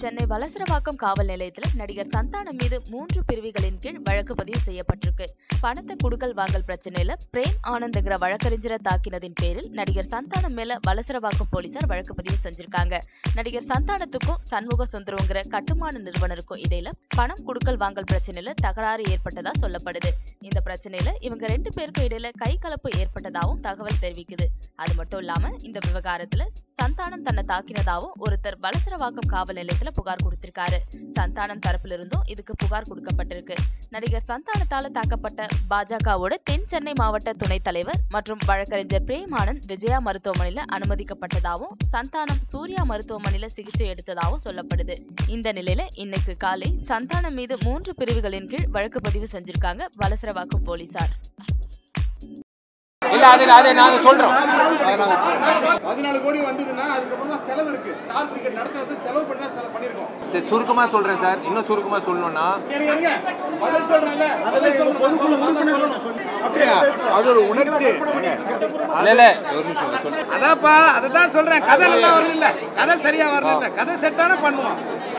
சென்னை வலசரவாக்கம் காவல் நிலையத்தில் நடிகர் சந்தானம் மீது மூன்று பிரிவுகளின் கீழ் வழக்கு பதிவு செய்யப்பட்டிருக்கு பணத்தை குடுக்கல் வாங்கல் பிரச்சனையில பிரேம் ஆனந்த்ங்கிற வழக்கறிஞரை தாக்கினதின் பேரில் நடிகர் சந்தானம் மேல வலசரவாக்கம் போலீசார் வழக்கு பதிவு செஞ்சிருக்காங்க நடிகர் சந்தானத்துக்கும் சண்முக சுந்தரங்கிற கட்டுமான நிறுவனருக்கும் இடையில பணம் குடுக்கல் வாங்கல் பிரச்சனையில தகராறு ஏற்பட்டதா சொல்லப்படுது இந்த பிரச்சனையில இவங்க ரெண்டு பேருக்கும் இடையில கை கலப்பு ஏற்பட்டதாகவும் தகவல் தெரிவிக்குது அது மட்டும் இல்லாம இந்த விவகாரத்துல சந்தானம் தன்னை தாக்கினதாவும் ஒருத்தர் வலசரவாக்கம் காவல் நிலையத்துல புகார் கொடுத்திருக்காரு சந்தானம் தரப்புல இருந்தும் இதுக்கு புகார் கொடுக்கப்பட்டிருக்கு நடிகர் சந்தானத்தால தாக்கப்பட்ட பாஜகவோட தென் சென்னை மாவட்ட துணைத் தலைவர் மற்றும் வழக்கறிஞர் பிரேமானந்த் விஜயா மருத்துவமனையில அனுமதிக்கப்பட்டதாகவும் சந்தானம் சூர்யா மருத்துவமனையில சிகிச்சை எடுத்ததாகவும் சொல்லப்படுது இந்த நிலையில இன்னைக்கு காலை சந்தானம் மீது மூன்று பிரிவுகளின் கீழ் வழக்கு பதிவு செஞ்சிருக்காங்க வலசரவாக்கம் போலீசார் இல்ல அது அது நாங்க சொல்றோம் பதினாலு கோடி வந்ததுன்னா அதுக்கப்புறம் தான் செலவு இருக்கு ஸ்டார் கிரிக்கெட் நடத்துறது செலவு பண்ணி தான் செலவு பண்ணிருக்கோம் சரி சுருக்கமா சொல்றேன் சார் இன்னும் சுருக்கமா சொல்லணும்னா இருங்க இருங்க பதில் சொல்றேன்ல பதில் சொல்லணும் அப்படியா அது ஒரு உணர்ச்சி இல்ல இல்ல ஒரு நிமிஷம் சொல்றேன் அதான்ப்பா அதை தான் சொல்றேன் கதை நல்லா வரல கதை சரியா வரல கதை செட்டான பண்ணுவோம்